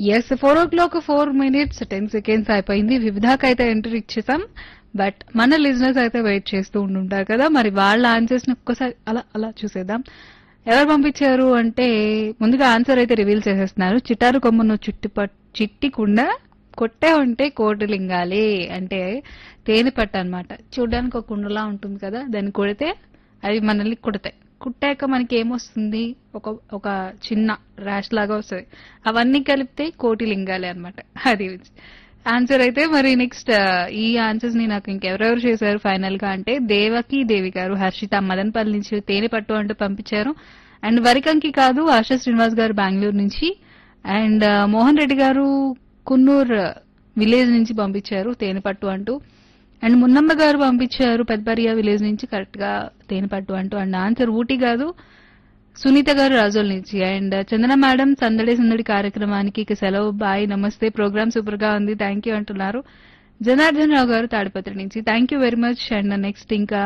yes four o'clock four minutes ten seconds అయిపోయింది వివిధాకి అయితే ఎంట్రీ ఇచ్చేసాం బట్ మన లిజినెస్ అయితే వెయిట్ చేస్తూ ఉంటుంటారు కదా మరి వాళ్ళ ఆన్సర్స్ ని ఒక్కసారి అలా అలా చూసేద్దాం ఎవరు పంపించారు అంటే ముందుగా ఆన్సర్ అయితే రివీల్ చేసేస్తున్నారు చిటారు కొమ్మను చుట్టి చిట్టి కుండ కొట్టే ఉంటే కోటి లింగాలి అంటే తేనె పట్ట అనమాట చూడడానికి ఒక కుండలా ఉంటుంది కదా దాన్ని కొడితే అవి మనల్ని కుడతాయి కుట్టాక మనకి ఏమొస్తుంది ఒక ఒక చిన్న ర్యాష్ లాగా వస్తుంది అవన్నీ కలిపితే కోటి లింగాలి అనమాట అది ఆన్సర్ అయితే మరి నెక్స్ట్ ఈ ఆన్సర్స్ ని నాకు ఇంకెవరెవరు చేశారు ఫైనల్ గా అంటే దేవకి దేవి గారు హర్షిత మదన్పల్లి నుంచి తేనె పట్టు అంటూ పంపించారు అండ్ వరికంకి కాదు ఆశా శ్రీనివాస్ గారు బెంగళూరు నుంచి అండ్ మోహన్ రెడ్డి గారు కున్నూర్ విలేజ్ నుంచి పంపించారు తేనె పట్టు అంటూ అండ్ మున్నమ్మ గారు పంపించారు పెద్దపరియా విలేజ్ నుంచి కరెక్ట్ గా తేనె పట్టు అంటూ అండ్ ఆన్సర్ ఊటీ కాదు సునీత గారు రాజోల్ నుంచి అండ్ చందన మేడం సందడి సందడి కార్యక్రమానికి ఇక సెలవు బాయ్ నమస్తే ప్రోగ్రామ్ సూపర్ గా ఉంది థ్యాంక్ యూ అంటున్నారు జనార్దన్ రావు గారు తాడిపత్రి నుంచి thank you very much and next ఇంకా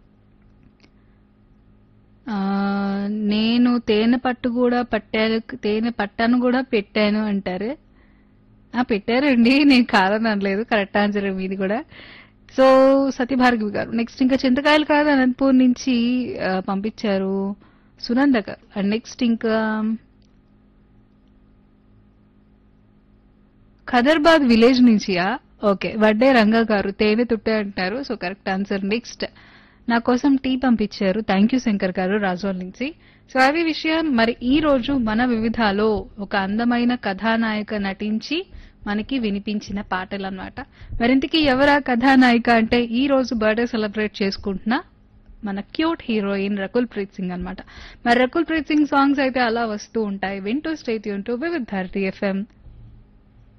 ఆ, నేను తేనె పట్టు కూడా పట్టాను తేనె పట్టాను కూడా పెట్టాను అంటారు ఆ పెట్టారండి నేను కాదని అనలేదు కరెక్ట్ ఆన్సర్ మీది కూడా సో సత్యభార్గవి గారు నెక్స్ట్ ఇంకా చింతకాయలు కాదు అనంతపూర్ నుంచి ఆ, పంపించారు సునంద గారు అండ్ నెక్స్ట్ ఇంకా ఖదర్బాద్ విలేజ్ నుంచియా ఓకే వడ్డే రంగా గారు తేనె తుట్టే అంటారు సో కరెక్ట్ ఆన్సర్ నెక్స్ట్ నా కోసం టీ పంపించారు థ్యాంక్ యూ శంకర్ గారు రాజోల్ నుంచి సో అది విషయం మరి ఈ రోజు మన వివిధాలో ఒక అందమైన కథానాయక నటించి మనకి వినిపించిన పాటలు అనమాట మరింతకి ఎవరా కథానాయిక అంటే ఈ రోజు బర్త్డే సెలబ్రేట్ చేసుకుంటున్న మన క్యూట్ హీరోయిన్ రకుల్ ప్రీత్ సింగ్ అన్నమాట మరి రకుల్ ప్రీత్ సింగ్ సాంగ్స్ అయితే అలా వస్తూ ఉంటాయి వింటూ స్టేట్ యూన్ టు వివిధ్ భారతి ఎఫ్ఎం